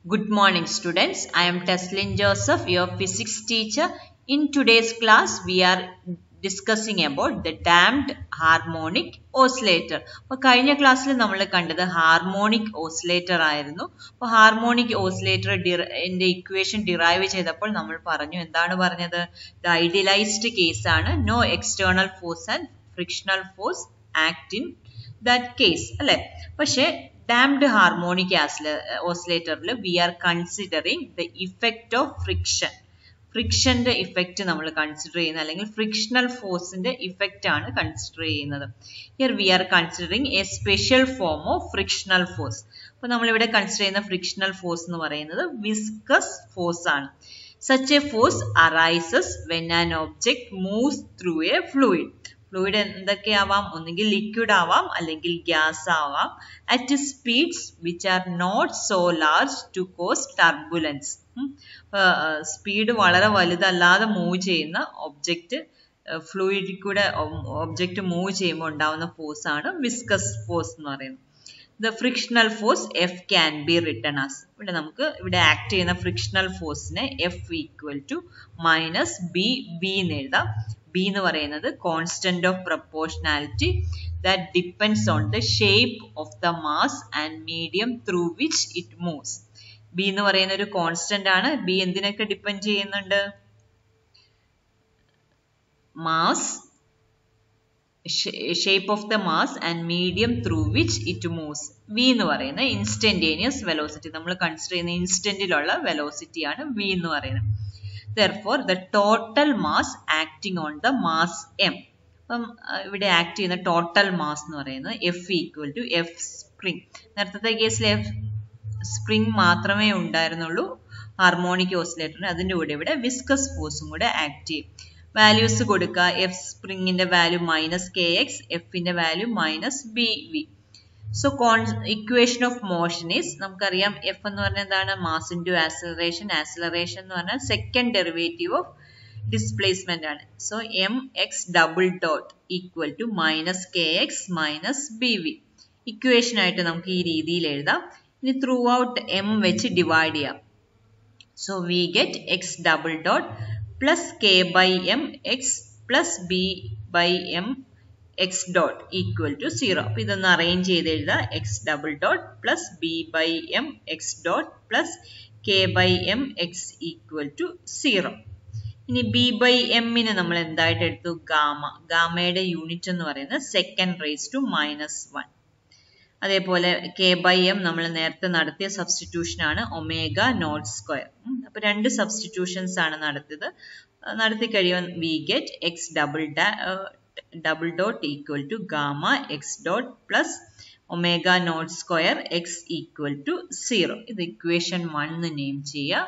Good morning students. I am Teslin Joseph, your physics teacher. In today's class, we are discussing about the damped harmonic oscillator. അപ്പോൾ കഴിഞ്ഞ ക്ലാസ്സിൽ നമ്മൾ കണ്ടത് harmonic oscillator ആയിരുന്നു അപ്പോൾ harmonic oscillator ന്റെ equation derive ചെയ്തപ്പോൾ നമ്മൾ പറഞ്ഞു എന്താണ് പറഞ്ഞത് ദ ഐഡിയലൈസ്ഡ് കേസ് ആണ് no external force and frictional force act in that case അല്ലെ പക്ഷേ ഡാംഡ് ഹാർമോണിക് ഓസിലേറ്ററിൽ we are considering the effect of friction ഫ്രിക്ഷന്റെ ഇഫക്റ്റ് നമ്മൾ കൺസിഡർ ചെയ്യുന്നത് അല്ലെങ്കിൽ ഫ്രിക്ഷണൽ ഫോഴ്സിന്റെ ഇഫക്റ്റ് ആണ് കൺസിഡർ ചെയ്യുന്നത് here we are considering a special form of frictional force അപ്പൊ നമ്മൾ ഇവിടെ കൺസിഡർ ചെയ്യുന്ന ഫ്രിക്ഷണൽ ഫോഴ്സ് എന്ന് പറയുന്നത് വിസ്കസ് ഫോഴ്സ് ആണ് such a force arises when an object moves through a fluid fluid എന്തൊക്കെയാവാം ഒന്നുകിൽ ലിക്വിഡ് ആവാം അല്ലെങ്കിൽ ഗ്യാസ് ആവാം at speeds which are not so large to cause turbulence speed വളരെ വലുതല്ലാതെ മൂവ് ചെയ്യുന്ന ഒബ്ജക്റ്റ് ഫ്ലൂയിഡിൽ കൂടെ ഒബ്ജക്റ്റ് മൂവ് ചെയ്യുമ്പോൾ ഉണ്ടാവുന്ന ഫോഴ്സ് ആണ് വിസ്കസ് ഫോഴ്സ് എന്ന് പറയുന്നത് the frictional force f can be written as ഇവിടെ നമുക്ക് ഇവിടെ ആക്ട് ചെയ്യുന്ന ഫ്രിക്ഷണൽ ഫോഴ്സിനെ f equal to minus b b എന്ന് എഴുതാം ബി എന്ന് പറയുന്നത് constant of proportionality that depends on the shape of the mass and medium through which it moves b എന്ന് പറയുന്ന ഒരു കോൺസ്റ്റന്റ് ആണ് ബി എന്തിനൊക്കെ ഡിപ്പെൻഡ് ചെയ്യുന്നുണ്ട് mass shape of the mass and medium through which it moves v എന്ന് പറയുന്ന instantaneous velocity നമ്മൾ consider ചെയ്യുന്ന ഇൻസ്റ്റന്റിലുള്ള വെലോസിറ്റി ആണ് വി എന്ന് പറയുന്നത് therefore the total mass acting on the mass m അപ്പം ഇവിടെ ആക്ട് ചെയ്യുന്ന ടോട്ടൽ മാസ് എന്ന് പറയുന്നത് f equal to f spring നേരത്തെ കേസിൽ എഫ് സ്പ്രിംഗ് മാത്രമേ ഉണ്ടായിരുന്നുള്ളൂ ഹാർമോണിക് ഓസിലേറ്ററിന് അതിൻ്റെ കൂടെ ഇവിടെ വിസ്കസ് ഫോഴ്സും കൂടെ ആക്ട് ചെയ്യും വാല്യൂസ് കൊടുക്കുക എഫ് സ്പ്രിങ്ങിന്റെ വാല്യൂ മൈനസ് കെ എക്സ് എഫിന്റെ value minus B V so con equation of motion is നമുക്കറിയാം എഫ് എന്ന് പറഞ്ഞാൽ എന്താണ് മാസ് ഇൻറ്റു ആക്സിലറേഷൻ ആക്സിലറേഷൻ എന്ന് പറഞ്ഞാൽ സെക്കൻഡ് ഡെറിവേറ്റീവ് ഓഫ് ഡിസ്പ്ലേസ്മെന്റ് ആണ് so M X double dot equal to minus K X minus B V equation ആയിട്ട് നമുക്ക് ഈ രീതിയിൽ എഴുതാം ഇനി ത്രൂ ഔട്ട് എം വെച്ച് ഡിവൈഡ് ചെയ്യാം so we get X double dot plus K by M X plus B by M X dot equal to zero അപ്പൊ ഇതൊന്ന് അറേഞ്ച് ചെയ്ത് എഴുതാം X double dot plus B by M X dot plus K by M X equal to zero ഇനി B by എമ്മിന് നമ്മൾ എന്തായിട്ട് എടുത്തു gamma ഗാമയുടെ യൂണിറ്റ് എന്ന് പറയുന്നത് second raise to minus one അതേപോലെ കെ ബൈ എം നമ്മൾ നേരത്തെ നടത്തിയ സബ്സ്റ്റിറ്റ്യൂഷൻ ആണ് ഒമേഗ നോട്ട് സ്ക്വയർ അപ്പൊ രണ്ട് സബ്സ്റ്റിറ്റ്യൂഷൻസ് ആണ് നടത്തിയത് നടത്തി കഴിയുമ്പോൾ we get X double double dot equal to gamma X dot plus omega naught square X equal to zero ഇത് ഇക്വേഷൻ വൺ നെയിം ചെയ്യുക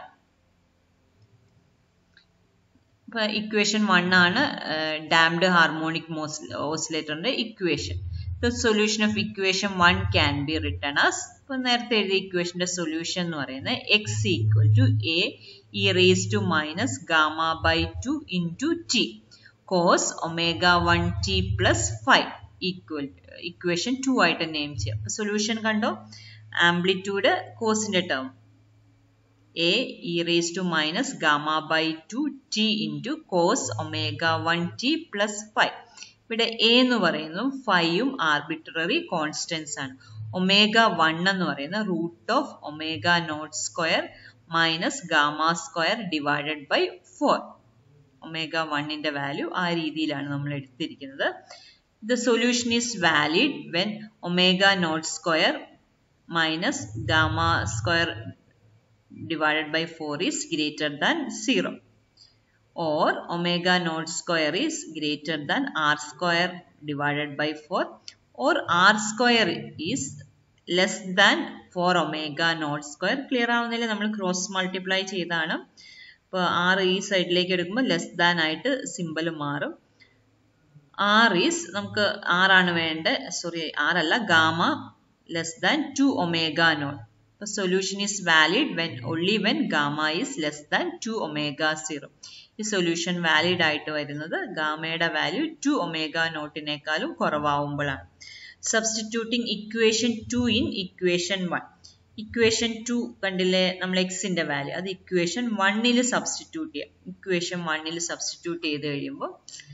ഇപ്പൊ ഇക്വേഷൻ വൺ ആണ് ഡാംഡ് ഹാർമോണിക് ഓസിലേറ്ററിന്റെ equation the solution of equation one can be written as ഇപ്പൊ നേരത്തെ എഴുതിയ ഇക്വേഷന്റെ സൊല്യൂഷൻ എന്ന് പറയുന്നത് X equal to A e raise to minus gamma by two into T cos omega one T plus five equal equation two ആയിട്ട് name ചെയ്യാം അപ്പൊ സൊല്യൂഷൻ കണ്ടോ ആംപ്ലിറ്റ്യൂഡ് കോസിന്റെ term A e raise to minus gamma by two T into cos omega one T plus five ഇവിടെ A എന്ന് പറയുന്നതും ഫൈവും arbitrary constants ആണ് ഒമേഗ വൺ എന്ന് പറയുന്ന root of omega naught square minus gamma square divided by four omega വണ്ണിന്റെ value ആ രീതിയിലാണ് നമ്മൾ എടുത്തിരിക്കുന്നത് the solution is valid when omega naught square minus gamma square divided by 4 is greater than 0 or omega naught square is greater than r square divided by 4 or r square is less than 4 omega naught square clear ആവുന്നില്ല നമ്മൾ cross multiply ചെയ്താണ് ഇപ്പോൾ R ഈ സൈഡിലേക്ക് എടുക്കുമ്പോൾ less than ആയിട്ട് symbol മാറും R is നമുക്ക് ആറാണ് വേണ്ടത് സോറി ആർ അല്ല gamma less than two omega naught അപ്പോൾ solution is valid when only when gamma is less than two omega zero ഈ സൊല്യൂഷൻ വാലിഡ് ആയിട്ട് വരുന്നത് ഗാമയുടെ വാല്യൂ ടു ഒമേഗ നോട്ടിനേക്കാളും കുറവാകുമ്പോഴാണ് substituting equation two in equation one equation two കണ്ടില്ലേ നമ്മൾ എക്സിന്റെ വാല്യൂ അത് ഇക്വേഷൻ വണ്ണിൽ സബ്സ്റ്റിറ്റ്യൂട്ട് ചെയ്യാം ഇക്വേഷൻ വണ്ണിൽ സബ്സ്റ്റിറ്റ്യൂട്ട് ചെയ്ത് കഴിയുമ്പോൾ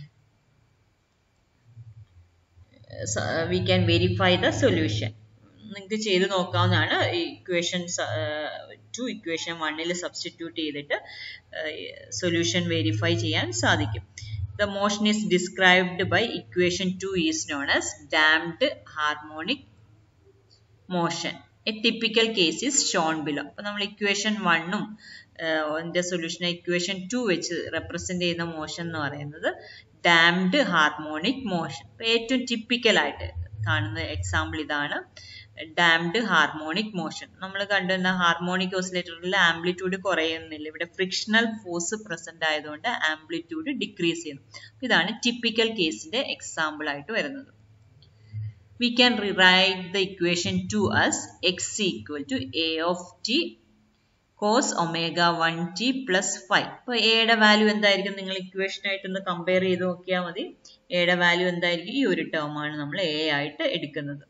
we can verify the solution നിങ്ങൾക്ക് ചെയ്ത് നോക്കാവുന്നതാണ് ഇക്വേഷൻ ടു ഇക്വേഷൻ വണ്ണിൽ സബ്സ്റ്റിറ്റ്യൂട്ട് ചെയ്തിട്ട് സൊല്യൂഷൻ വെരിഫൈ ചെയ്യാൻ സാധിക്കും the motion is described by equation two is known as damped harmonic motion a typical case is shown below അപ്പൊ നമ്മൾ ഇക്വേഷൻ വണ്ണും അതിന്റെ സൊല്യൂഷൻ ഇക്വേഷൻ ടു വെച്ച് റെപ്രസെന്റ് ചെയ്യുന്ന മോഷൻ എന്ന് പറയുന്നത് ഡാംഡ് ഹാർമോണിക് മോഷൻ ഏറ്റവും ടിപ്പിക്കൽ ആയിട്ട് കാണുന്ന എക്സാമ്പിൾ ഇതാണ് ഡാംഡ് ഹാർമോണിക് മോഷൻ നമ്മൾ കണ്ടുവന്ന ഹാർമോണിക് ഓസിലേറ്ററിൽ ആംപ്ലിറ്റ്യൂഡ് കുറയുന്നില്ല ഇവിടെ ഫ്രിക്ഷണൽ ഫോഴ്സ് പ്രസന്റ് ആയതുകൊണ്ട് ആംപ്ലിറ്റ്യൂഡ് ഡിക്രീസ് ചെയ്യുന്നു ഇതാണ് ടിപ്പിക്കൽ കേസിന്റെ എക്സാമ്പിൾ ആയിട്ട് വരുന്നത് we can rewrite the equation 2 as x equal to a of t cos omega 1t plus 5 അപ്പോൾ എയുടെ വാല്യൂ എന്തായിരിക്കും നിങ്ങൾ ഇക്വേഷൻ ആയിട്ട് ഒന്ന് കമ്പയർ ചെയ്ത് നോക്കിയാൽ മതി എയുടെ വാല്യൂ എന്തായിരിക്കും ഈ ഒരു ടേം ആണ് നമ്മൾ എ ആയിട്ട് എടുക്കുന്നത്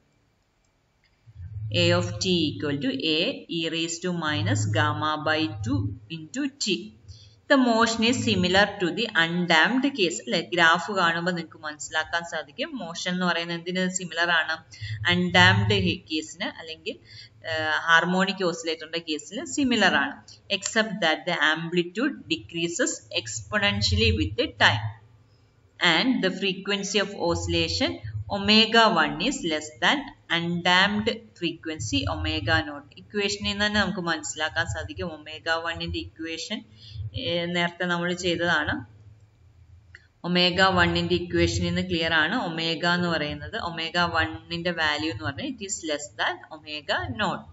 a of t equal to a e raised to minus gamma by 2 into t the motion is similar to the undamped case അല്ലെ ഗ്രാഫ് കാണുമ്പോൾ നിങ്ങൾക്ക് മനസ്സിലാക്കാൻ സാധിക്കും മോഷൻ എന്ന് പറയുന്നത് എന്തിന് സിമിലർ ആണ് അൺഡാംഡ് കേസിന് അല്ലെങ്കിൽ ഹാർമോണിക് ഓസിലേറ്ററിന്റെ കേസിന് സിമിലർ ആണ് except that the amplitude decreases exponentially with time and the frequency of oscillation omega one is less than undamped frequency omega naught ഇക്വേഷനിൽ നിന്ന് തന്നെ നമുക്ക് മനസ്സിലാക്കാൻ സാധിക്കും ഒമേഗ വണ്ണിന്റെ ഇക്വേഷൻ നേരത്തെ നമ്മൾ ചെയ്തതാണ് ഒമേഗ വണ്ണിന്റെ ഇക്വേഷനിൽ നിന്ന് ക്ലിയർ ആണ് ഒമേഗ എന്ന് പറയുന്നത് ഒമേഗ വണ്ണിന്റെ വാല്യൂ എന്ന് പറഞ്ഞാൽ it is less than omega naught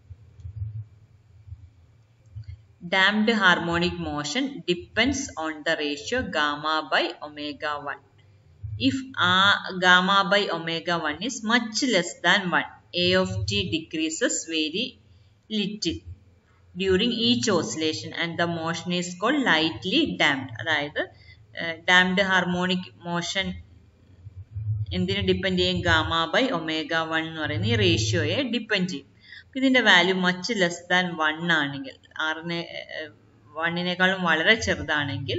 damped harmonic motion depends on the ratio gamma by omega 1 if r gamma by omega 1 is much less than 1 a of t decreases very little during each oscillation and the motion is called lightly damped അതായത് damped harmonic motion എന്തിനെ depend ചെയ്യും gamma by omega one എന്ന് പറയുന്ന ഈ റേഷ്യോയെ depend ചെയ്യും ഇതിന്റെ value much less than one ആണെങ്കിൽ ആറിനെ വണ്ണിനേക്കാളും വളരെ ചെറുതാണെങ്കിൽ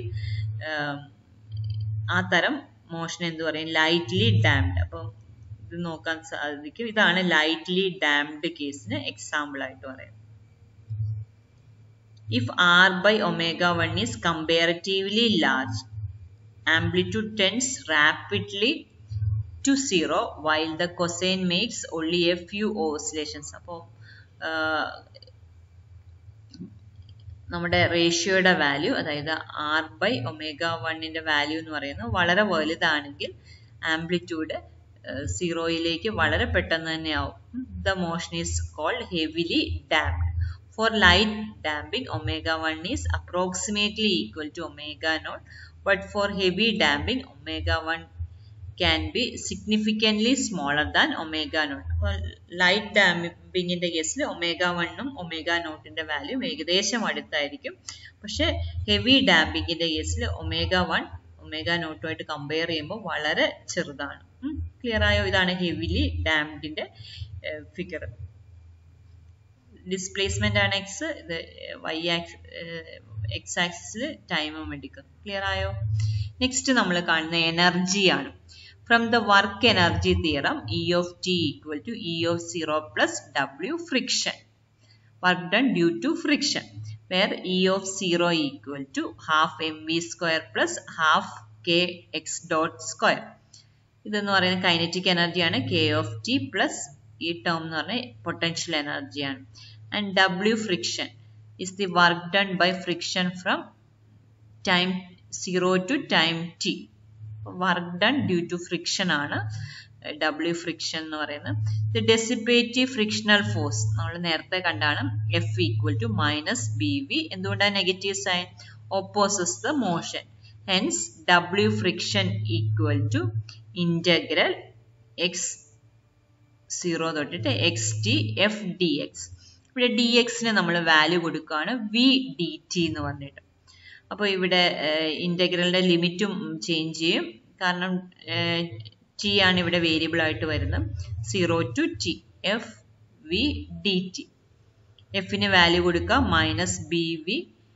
ആ തരം മോഷൻ എന്ത് പറയും ലൈറ്റ്ലി ഡാംഡ് അപ്പം ഇത് നോക്കാൻ സാധിക്കും ഇതാണ് ലൈറ്റ്ലി ഡാംഡ് കേസിന് എക്സാമ്പിൾ ആയിട്ട് പറയാം if R by omega one is comparatively large amplitude tends rapidly to zero while the cosine makes only a few oscillations അപ്പോൾ നമ്മുടെ റേഷ്യോയുടെ വാല്യൂ അതായത് ആർ ബൈ ഒമേഗ വണ്ണിന്റെ വാല്യൂ എന്ന് പറയുന്നത് വളരെ വലുതാണെങ്കിൽ ആംപ്ലിറ്റ്യൂഡ് സീറോയിലേക്ക് വളരെ പെട്ടെന്ന് തന്നെ ആവും the motion is called heavily damped for light damping omega one is approximately equal to omega naught but for heavy damping omega 1 can be significantly smaller than omega naught light ഡാമ്പിങ്ങിന്റെ കേസിൽ omega വണ്ണും omega നോട്ടിന്റെ value ഏകദേശം അടുത്തായിരിക്കും പക്ഷെ heavy ഡാമ്പിങ്ങിന്റെ കേസിൽ omega one omega നോട്ടുമായിട്ട് compare ചെയ്യുമ്പോൾ വളരെ ചെറുതാണ് ക്ലിയർ ആയോ ഇതാണ് ഹെവിലി ഡാംഡിന്റെ ഫിഗർ ഡിസ്പ്ലേസ്മെന്റ് ആണ് എക്സ് ഇത് വൈ ആക്സ് എക്സ് ആക്സിസിൽ ടൈമും എടുക്കും ക്ലിയർ ആയോ നെക്സ്റ്റ് നമ്മൾ കാണുന്ന എനർജിയാണ് from the work energy theorem E of T equal to E of zero plus W friction work done due to friction where E of zero equal to half M V square plus half K X dot square ഇതെന്ന് പറയുന്നത് kinetic എനർജിയാണ് K of T plus ഈ term എന്ന് പറഞ്ഞാൽ potential എനർജിയാണ് and W friction is the work done by friction from time 0 to time t. Work done due to friction ആണ് W friction എന്ന് പറയുന്നത് ദ ഡെസിപ്പേറ്റീവ് ഫ്രിക്ഷണൽ ഫോഴ്സ് നമ്മൾ നേരത്തെ കണ്ടാണ് F equal to minus B V എന്തുകൊണ്ടാണ് negative sign opposes the motion hence W friction equal to integral X zero തൊട്ടിട്ട് X T F D X ഇവിടെ D എക്സിന് നമ്മൾ വാല്യൂ കൊടുക്കുകയാണ് വി ഡി ടി എന്ന് പറഞ്ഞിട്ട് അപ്പോൾ ഇവിടെ ഇൻ്റഗ്രലിൻ്റെ ലിമിറ്റും ചേഞ്ച് ചെയ്യും കാരണം ടി ആണ് ഇവിടെ വേരിയബിൾ ആയിട്ട് വരുന്നത് zero to T F V D T എഫിന് വാല്യൂ കൊടുക്കുക minus B V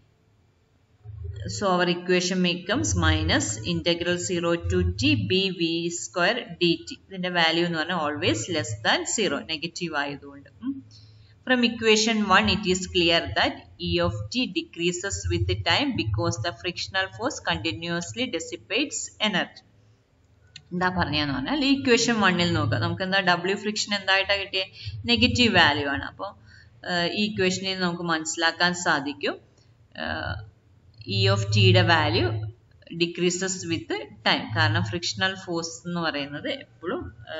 so our equation becomes minus integral 0 to t b v square dt ഇതിന്റെ വാല്യൂ എന്ന് പറഞ്ഞാൽ always less than zero negative ആയതുകൊണ്ട് from equation one it is clear that E of T decreases with time because the frictional force continuously dissipates energy എന്താ പറഞ്ഞതെന്ന് പറഞ്ഞാൽ ഈ equation വണ്ണിൽ നോക്കുക നമുക്ക് എന്താ ഡബ്ല്യു ഫ്രിക്ഷൻ എന്തായിട്ടാണ് കിട്ടിയത് നെഗറ്റീവ് വാല്യൂ ആണ് അപ്പോൾ ഈ ഇക്വേഷനിൽ നമുക്ക് മനസ്സിലാക്കാൻ സാധിക്കും ഇ ഓഫ് ടിയുടെ വാല്യൂ ഡിക്രീസസ് വിത്ത് ടൈം കാരണം ഫ്രിക്ഷണൽ ഫോഴ്സ് എന്ന് പറയുന്നത് എപ്പോഴും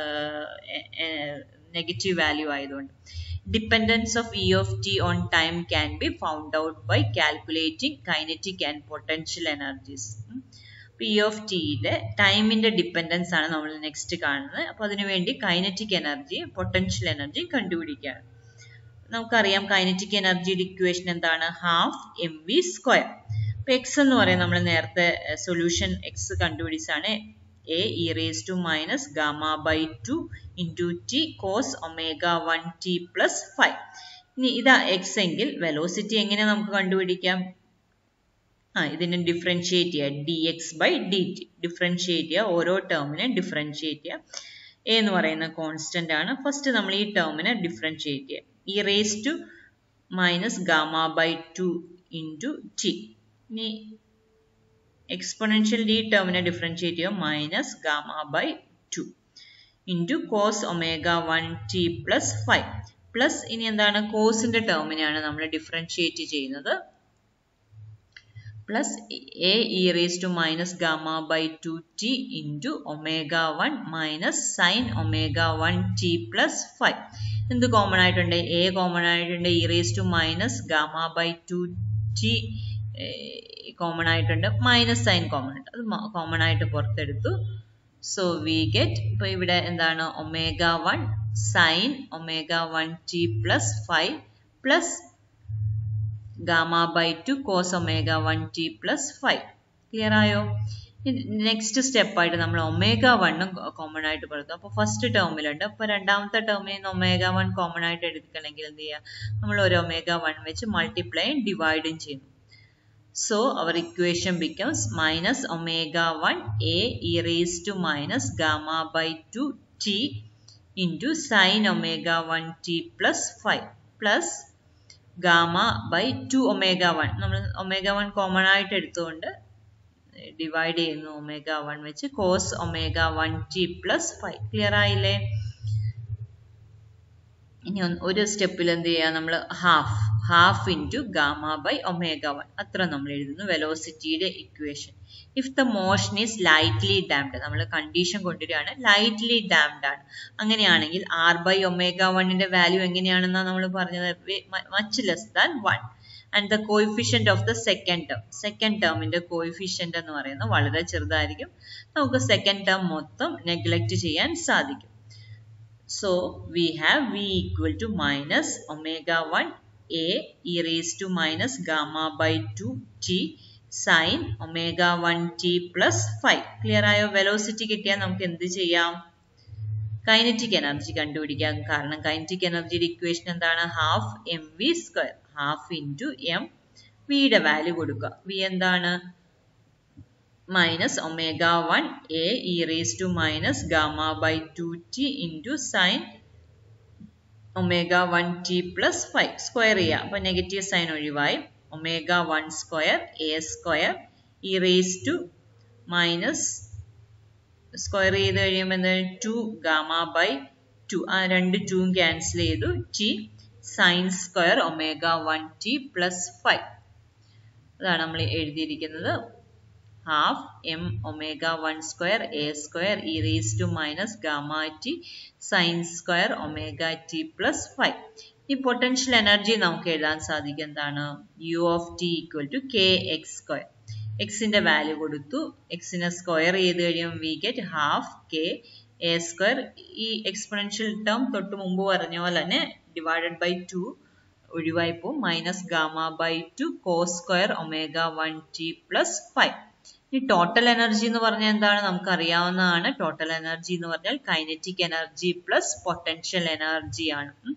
നെഗറ്റീവ് വാല്യൂ ആയതുകൊണ്ട് dependence of E of T on time can be found out by calculating kinetic and potential energies P of ടിയുടെ ടൈമിന്റെ ഡിപ്പെൻഡൻസ് ആണ് നമ്മൾ നെക്സ്റ്റ് കാണുന്നത് അപ്പോൾ അതിനുവേണ്ടി കൈനറ്റിക് എനർജി പൊട്ടൻഷ്യൽ എനർജി കണ്ടുപിടിക്കുകയാണ് നമുക്കറിയാം കൈനറ്റിക് എനർജിയുടെ ഇക്വേഷൻ എന്താണ് ഹാഫ് എം വി സ്ക്വയർ അപ്പൊ എക്സ് എന്ന് പറയുന്നത് നമ്മൾ നേരത്തെ solution X കണ്ടുപിടിച്ചാണ് A e raise to minus gamma by two into T cos omega one T plus five ഇനി ഇതാ എക്സ് എങ്കിൽ വെലോസിറ്റി എങ്ങനെ നമുക്ക് കണ്ടുപിടിക്കാം ആ ഇതിനെ ഡിഫറൻഷിയേറ്റ് ചെയ്യുക D X by D T differentiate ചെയ്യുക ഓരോ ടേമിനെ ഡിഫറൻഷിയേറ്റ് ചെയ്യുക എ എന്ന് പറയുന്ന കോൺസ്റ്റന്റ് ആണ് ഫസ്റ്റ് നമ്മൾ ഈ ടേമിനെ ഡിഫറൻഷിയേറ്റ് ചെയ്യുക e raise to minus gamma by two into T ഇനി എക്സ്പൊണൻഷ്യൽ ഈ ടേമിനെ ഡിഫറൻഷിയേറ്റ് ചെയ്യുക minus gamma by two into cos omega one T plus five plus ഇനി എന്താണ് കോസിന്റെ ടേമിനെയാണ് നമ്മൾ ഡിഫറൻഷിയേറ്റ് ചെയ്യുന്നത് plus A e raise to minus gamma by two T into omega one minus sine omega one T plus five എന്ത് common ആയിട്ടുണ്ട് A common ആയിട്ടുണ്ട് e raise to minus gamma by two T common ആയിട്ടുണ്ട് minus sine common ഉണ്ട് അത് common ആയിട്ട് പുറത്തെടുത്തു so we get ഇപ്പൊ ഇവിടെ എന്താണ് omega one sine omega one T plus five plus gamma by two cos omega one T plus five clear ആയോ next step ആയിട്ട് നമ്മൾ ഒമേഗ വണ്ണും കോമൺ ആയിട്ട് കൊടുത്തു അപ്പോൾ ഫസ്റ്റ് ടേമിലുണ്ട് അപ്പോൾ രണ്ടാമത്തെ ടേമിൽ നിന്ന് ഒമേഗ വൺ കോമൺ ആയിട്ട് എടുക്കണമെങ്കിൽ എന്ത് ചെയ്യുക നമ്മൾ ഒരു ഒമേഗ വൺ വെച്ച് മൾട്ടിപ്ലൈയും ഡിവൈഡും ചെയ്യുന്നു So our equation becomes minus omega 1 a e raised to minus gamma by 2 t into sin omega 1 t plus 5 plus gamma by two omega one നമ്മൾ ഒമേഗ വൺ കോമൺ ആയിട്ട് എടുത്തുകൊണ്ട് ഡിവൈഡ് ചെയ്യുന്നു omega one വെച്ച് cos omega one T plus five clear ആയില്ലേ ഇനി ഒരു സ്റ്റെപ്പിൽ എന്ത് ചെയ്യുക നമ്മൾ half half into gamma by omega one അത്ര നമ്മൾ എഴുതുന്നു വെലോസിറ്റിയുടെ equation if the motion is lightly damped നമ്മൾ കണ്ടീഷൻ കൊണ്ടുവരികയാണ് ലൈറ്റ്ലി ഡാംഡ് ആണ് അങ്ങനെയാണെങ്കിൽ ആർ ബൈ ഒമേഗ വണ്ണിന്റെ വാല്യൂ എങ്ങനെയാണെന്നാണ് നമ്മൾ പറഞ്ഞത് much less than one and the coefficient of the second term second ടേമിന്റെ കോയിഫിഷ്യന്റ് എന്ന് പറയുന്നത് വളരെ ചെറുതായിരിക്കും നമുക്ക് സെക്കൻഡ് ടേം മൊത്തം നെഗ്ലക്ട് ചെയ്യാൻ സാധിക്കും So we have V equal to minus omega 1 A e raised to minus gamma by 2 t sin omega 1 t plus 5. Clear ആയോ വെലോസിറ്റി കിട്ടിയാൽ നമുക്ക് എന്ത് ചെയ്യാം കൈനറ്റിക് എനർജി കണ്ടുപിടിക്കാം കാരണം കൈനറ്റിക് എനർജിയുടെ ഇക്വേഷൻ എന്താണ് half M V square half into M വിയുടെ വാല്യൂ കൊടുക്കുക വി എന്താണ് minus omega 1 a e raised to minus gamma by 2t into sin omega 1 t plus 5 square ചെയ്യുക അപ്പോൾ നെഗറ്റീവ് സൈൻ ഒഴിവായി omega one square A square e raise to minus square ചെയ്ത് കഴിയുമ്പോൾ എന്താ two gamma by two ആ രണ്ട് ടൂം cancel ചെയ്തു T sine square omega one T plus five അതാണ് നമ്മൾ എഴുതിയിരിക്കുന്നത് half m omega 1 square a square e raised to minus gamma t sin square omega t plus 5 ഈ പൊട്ടൻഷ്യൽ എനർജി നമുക്ക് എഴുതാൻ സാധിക്കും എന്താണ് U of T equal to K X square എക്സിന്റെ value കൊടുത്തു എക്സിനെ സ്ക്വയർ ചെയ്ത് കഴിയുമ്പോൾ we get half K A square ഈ എക്സ്പൊണൻഷ്യൽ ടേം തൊട്ട് മുമ്പ് പറഞ്ഞ പോലെ തന്നെ ഡിവൈഡഡ് ബൈ ടു ഒഴിവായി പോകും minus gamma by two cos square omega one T plus five ഈ ടോട്ടൽ എനർജി എന്ന് പറഞ്ഞാൽ എന്താണ് നമുക്ക് അറിയാവുന്നതാണ് ടോട്ടൽ എനർജി എന്ന് പറഞ്ഞാൽ kinetic energy plus potential energy ആണ്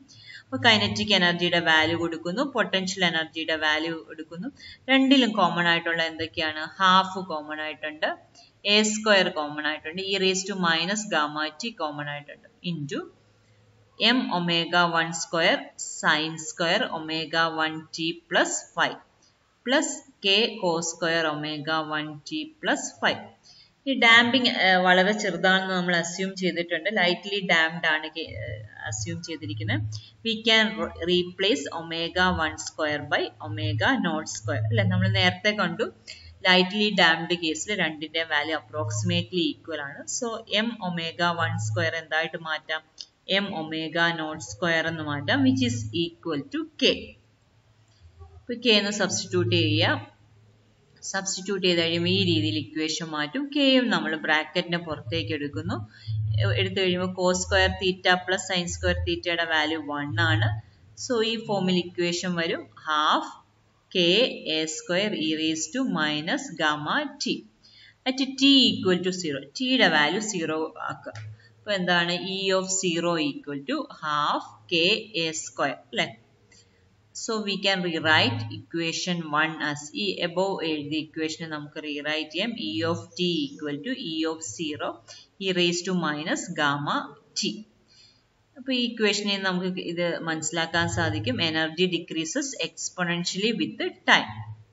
അപ്പോൾ കൈനറ്റിക് എനർജിയുടെ വാല്യൂ കൊടുക്കുന്നു പൊട്ടൻഷ്യൽ എനർജിയുടെ വാല്യൂ എടുക്കുന്നു രണ്ടിലും കോമൺ ആയിട്ടുള്ള എന്തൊക്കെയാണ് ഹാഫ് കോമൺ ആയിട്ടുണ്ട് എ സ്ക്വയർ കോമൺ ആയിട്ടുണ്ട് e raise to minus gamma t common ആയിട്ടുണ്ട് into m omega one square sine square omega one T plus five plus k cos square omega one T plus five ഈ damping വളരെ ചെറുതാണെന്ന് നമ്മൾ assume ചെയ്തിട്ടുണ്ട് lightly damped ആണ് assume ചെയ്തിരിക്കുന്നത് we can replace omega one square by omega naught square അല്ലെ നമ്മൾ നേരത്തെ കണ്ടു ലൈറ്റ്ലി ഡാംഡ് കേസിൽ രണ്ടിന്റെ വാല്യൂ അപ്രോക്സിമേറ്റ്ലി ഈക്വൽ ആണ് so m omega one square എന്തായിട്ട് മാറ്റാം എം ഒമേഗ നോട്ട് സ്ക്വയർ എന്ന് മാറ്റാം which is equal to k ഇപ്പൊ കെ എന്ന് സബ്സ്റ്റിറ്റ്യൂട്ട് ചെയ്യുക സബ്സ്റ്റിറ്റ്യൂട്ട് ചെയ്ത് കഴിയുമ്പോൾ ഈ രീതിയിൽ ഇക്വേഷൻ മാറ്റും കെയും നമ്മൾ ബ്രാക്കറ്റിന്റെ പുറത്തേക്ക് എടുക്കുന്നു എടുത്തു കഴിയുമ്പോൾ cos square theta plus sine square തീറ്റയുടെ വാല്യൂ വൺ ആണ് സോ ഈ ഫോമിൽ ഇക്വേഷൻ വരും half K A square e raise to minus gamma t at t equal to zero ടിയുടെ വാല്യൂ സീറോ ആക്കുക അപ്പൊ എന്താണ് e of zero equal to half K A square അല്ലെ So we can rewrite equation 1 as E above എഴുതിയ ഇക്വേഷനെ നമുക്ക് rewrite ചെയ്യാം E of t equal to E of 0 e raised to minus gamma t. അപ്പോൾ ഈ ഇക്വേഷനിൽ നമുക്ക് ഇത് മനസ്സിലാക്കാൻ സാധിക്കും energy decreases exponentially with time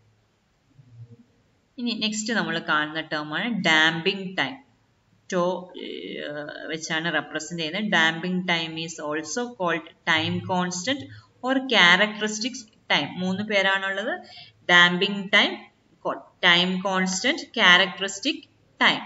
ഇനി നെക്സ്റ്റ് നമ്മൾ കാണുന്ന ടേമാണ് ഡാമ്പിംഗ് ടൈം ടോ വെച്ചാണ് റെപ്രസെന്റ് ചെയ്യുന്നത് damping time is also called time constant or characteristics time മൂന്ന് പേരാണുള്ളത് damping time time constant characteristic time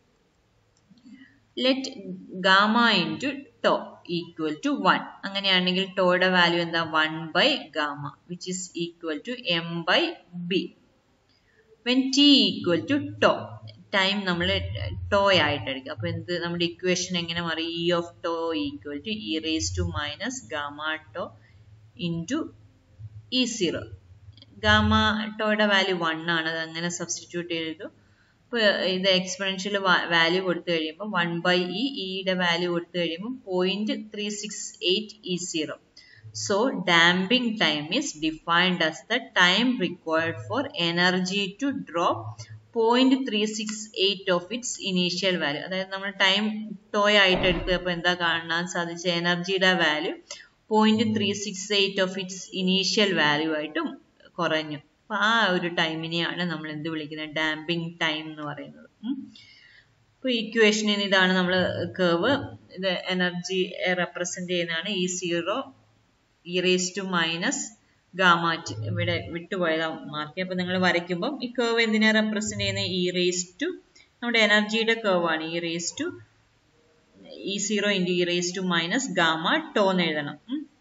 let gamma into tau equal to one അങ്ങനെയാണെങ്കിൽ ടോയുടെ വാല്യൂ എന്താ one by gamma which is equal to m by b when t equal to tau time നമ്മൾ tau ആയിട്ട് എടുക്കുക അപ്പൊ എന്ത് നമ്മുടെ equation എങ്ങനെ മാറി e of tau equal to e raise to minus gamma tau into e zero gamma ടോയുടെ value one ആണ് അത് അങ്ങനെ സബ്സ്റ്റിറ്റ്യൂട്ട് ചെയ്തു അപ്പോൾ ഇത് എക്സ്പെറൻഷ്യൽ വാല്യൂ കൊടുത്തു കഴിയുമ്പോൾ വൺ ബൈ ഇ ഇയുടെ വാല്യൂ കൊടുത്തു കഴിയുമ്പോൾ point three six eight e zero so damping time is defined as the time required for energy to drop point three six eight of its initial value അതായത് നമ്മൾ time toy ആയിട്ട് എടുത്തപ്പോൾ എന്താ കാണാൻ സാധിച്ച എനർജിയുടെ value point three six eight of its initial value ആയിട്ടും കുറഞ്ഞു അപ്പൊ ആ ഒരു ടൈമിനെയാണ് നമ്മൾ എന്ത് വിളിക്കുന്നത് ഡാമ്പിംഗ് ടൈം എന്ന് പറയുന്നത് അപ്പൊ ഇക്വേഷനിൽ ഇതാണ് നമ്മൾ കേവ് ഇത് എനർജി റെപ്രസെന്റ് ചെയ്യുന്നതാണ് E zero e raise to minus gamma t ഇവിടെ വിട്ടുപോയതാ മാർക്ക് അപ്പൊ നിങ്ങൾ വരയ്ക്കുമ്പോൾ ഈ കേവ് എന്തിനാ റെപ്രസെന്റ് ചെയ്യുന്നത് ഇ റേസ് ടു നമ്മുടെ എനർജിയുടെ കേവ് ആണ് e raise to E zero into e raise to minus gamma tau എന്ന് എഴുതണം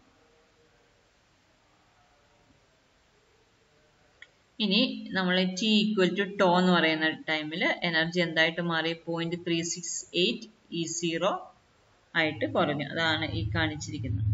ഇനി നമ്മൾ ടി ഈക്വൽ ടു ടോ എന്ന് പറയുന്ന ടൈമിൽ എനർജി എന്തായിട്ട് മാറി point three six eight e zero ആയിട്ട് കുറഞ്ഞു അതാണ് ഈ കാണിച്ചിരിക്കുന്നത്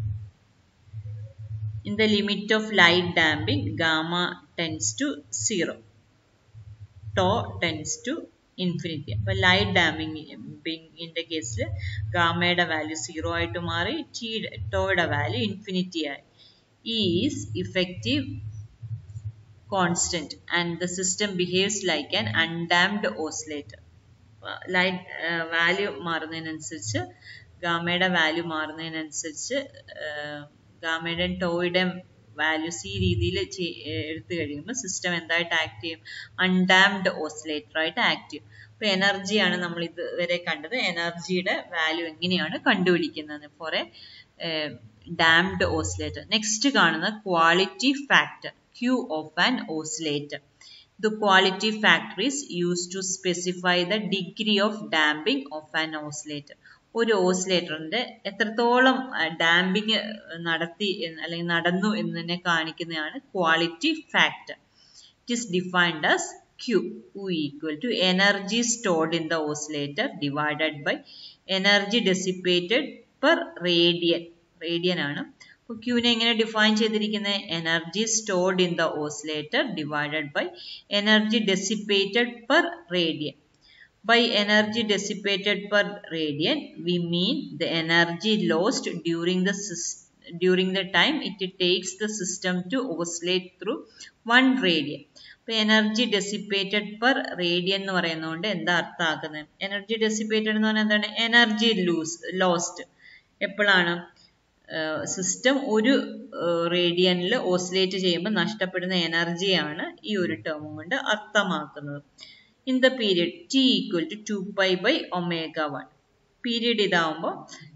in the limit of light damping gamma tends to zero tau tends to infinity അപ്പൊ ലൈറ്റ് ഡാമിങ്ങിന്റെ കേസിൽ ഗാമയുടെ വാല്യൂ സീറോ ആയിട്ട് മാറി ടി ടോയുടെ വാല്യൂ ഇൻഫിനിറ്റി ആയി is effective constant and the system behaves like an undamped oscillator light value മാറുന്നതിനനുസരിച്ച് ഗാമയുടെ വാല്യൂ മാറുന്നതിനനുസരിച്ച് ഗാമയുടെ ടോയുടെ വാല്യൂസ് ഈ രീതിയിൽ എടുത്തു കഴിയുമ്പോൾ സിസ്റ്റം എന്തായിട്ട് ആക്ട് ചെയ്യും അൺഡാംഡ് ഓസിലേറ്റർ ആയിട്ട് ആക്ട് ചെയ്യും അപ്പൊ എനർജിയാണ് നമ്മൾ ഇതുവരെ കണ്ടത് എനർജിയുടെ വാല്യൂ എങ്ങനെയാണ് കണ്ടുപിടിക്കുന്നത് for a damped oscillator next കാണുന്ന quality factor Q of an oscillator. The quality factor is used to specify the degree of damping of an oscillator. ഒരു ഓസിലേറ്ററിന്റെ എത്രത്തോളം ഡാമ്പിങ് നടത്തി അല്ലെങ്കിൽ നടന്നു എന്നതിനെ കാണിക്കുന്നതാണ് quality factor it is defined as Q U equal to energy stored in the oscillator divided by energy dissipated per radian. radian ആണ് അപ്പോൾ ക്യൂനെ എങ്ങനെ ഡിഫൈൻ ചെയ്തിരിക്കുന്നത് energy stored in the oscillator divided by energy dissipated per radian by energy dissipated per radian we mean the energy lost during the during the time it takes the system to oscillate through one radian. അപ്പോൾ energy dissipated per radian എന്ന് പറയുന്നതുകൊണ്ട് എന്താ അർത്ഥമാക്കുന്നത് energy dissipated എന്ന് പറഞ്ഞാൽ എന്താണ് energy lose lost എപ്പോഴാണ് system ഒരു റേഡിയനിൽ ഓസിലേറ്റ് ചെയ്യുമ്പോൾ നഷ്ടപ്പെടുന്ന എനർജിയാണ് ഈ ഒരു ടേമും കൊണ്ട് അർത്ഥമാക്കുന്നത് in the period T equal to two pi by omega one period ഇതാവുമ്പോൾ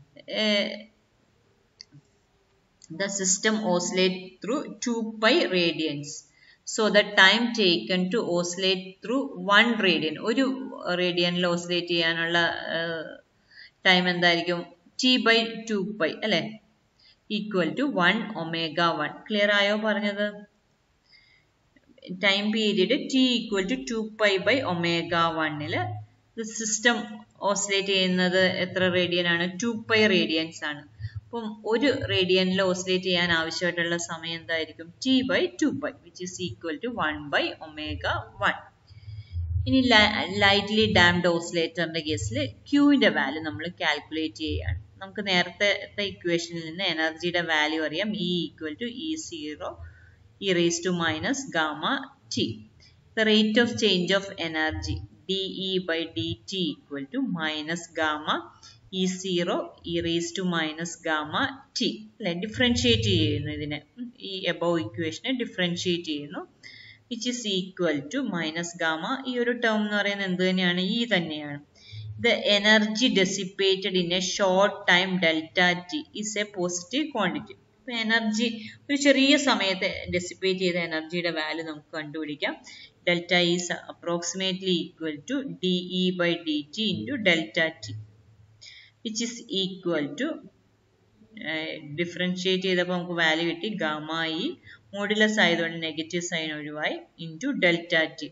the system oscillate through 2 pi radians. So the time taken to oscillate through 1 radian, ഒരു റേഡിയനിൽ ഓസിലേറ്റ് ചെയ്യാനുള്ള ടൈം എന്തായിരിക്കും ടി ബൈ ടു പൈ അല്ലെ equal to one omega one clear ആയോ പറഞ്ഞത് time period T equal to two pi by omega വണ്ണില് system oscillate ചെയ്യുന്നത് എത്ര റേഡിയൻ ആണ് ടു പൈ റേഡിയൻസ് ആണ് അപ്പം ഒരു റേഡിയനിൽ ഓസിലേറ്റ് ചെയ്യാൻ ആവശ്യമായിട്ടുള്ള സമയം എന്തായിരിക്കും T by two by which is equal to one by omega one ഇനി ലൈറ്റ്ലി ഡാംഡ് ഓസിലേറ്ററിന്റെ കേസിൽ ക്യൂവിന്റെ വാല്യൂ നമ്മൾ കാൽക്കുലേറ്റ് ചെയ്യുകയാണ് നമുക്ക് നേരത്തെ ഇക്വേഷനിൽ നിന്ന് എനർജിയുടെ വാല്യൂ അറിയാം E equal to E zero e raise to minus gamma t the rate of change of energy d E by D t equal to minus gamma E zero e raise to minus gamma t അല്ലെ differentiate ചെയ്യുന്നു ഇതിനെ ഈ above ഇക്വേഷനെ differentiate ചെയ്യുന്നു which is equal to minus gamma E ഒരു term എന്ന് പറയുന്നത് എന്ത് തന്നെയാണ് ഈ തന്നെയാണ് the energy dissipated in a short time delta T is a positive quantity energy ഒരു ചെറിയ സമയത്ത് ഡെസിപ്പേറ്റ് ചെയ്ത എനർജിയുടെ വാല്യൂ നമുക്ക് കണ്ടുപിടിക്കാം delta is approximately equal to d E by D t into delta t which is equal to ഡിഫറൻഷിയേറ്റ് ചെയ്തപ്പോൾ നമുക്ക് വാല്യൂ കിട്ടി ഗാമ ഇ മോഡുലസ് ആയതുകൊണ്ട് നെഗറ്റീവ് സൈൻ ഒഴിവായി ഇൻറ്റു ഡെൽറ്റ ടി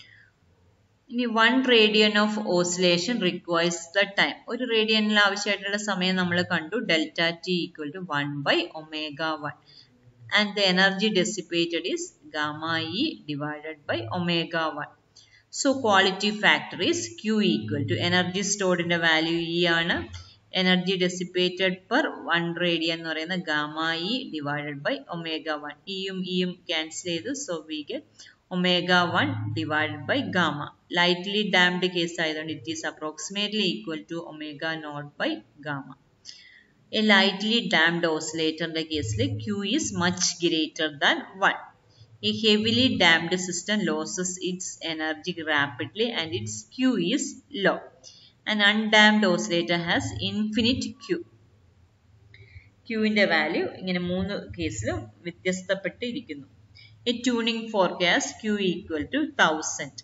ഇനി one radian of oscillation requires the time ഒരു റേഡിയനിൽ ആവശ്യമായിട്ടുള്ള സമയം നമ്മൾ കണ്ടു delta t equal to one by omega one and the energy dissipated is gamma E divided by omega one so quality factor is Q equal to energy സ്റ്റോർഡിന്റെ value E ആണ് energy dissipated per one radian എന്ന് പറയുന്ന gamma E divided by omega one ഇയും ഇയും cancel ചെയ്തു so we get omega one divided by gamma lightly damped case ആയതുകൊണ്ട് it is approximately equal to omega naught by gamma a lightly damped ഓസിലേറ്ററിന്റെ കേസിൽ Q is much greater than one A heavily damped system loses its energy rapidly and its Q is low. An undamped oscillator has infinite Q. ക്യൂവിന്റെ value ഇങ്ങനെ മൂന്ന് കേസിലും വ്യത്യസ്തപ്പെട്ടിരിക്കുന്നു a tuning fork has Q equal to thousand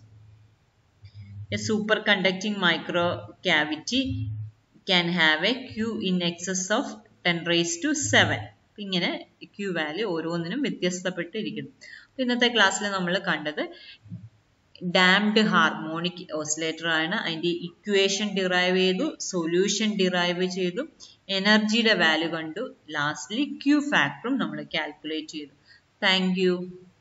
a superconducting micro cavity can have a Q in excess of ten raise to seven ഇങ്ങനെ Q value ഓരോന്നിനും വ്യത്യസ്തപ്പെട്ടിരിക്കുന്നു ഇന്നത്തെ ക്ലാസ്സിൽ നമ്മൾ കണ്ടത് ഡാംഡ് ഹാർമോണിക് ഓസിലേറ്റർ ആണ് അതിന്റെ ഇക്വേഷൻ ഡിറൈവ് ചെയ്തു സൊല്യൂഷൻ ഡിറൈവ് ചെയ്തു എനർജിയുടെ വാല്യൂ കണ്ടു ലാസ്റ്റ്ലി ക്യൂ ഫാക്ടറും നമ്മൾ കാൽക്കുലേറ്റ് ചെയ്തു താങ്ക്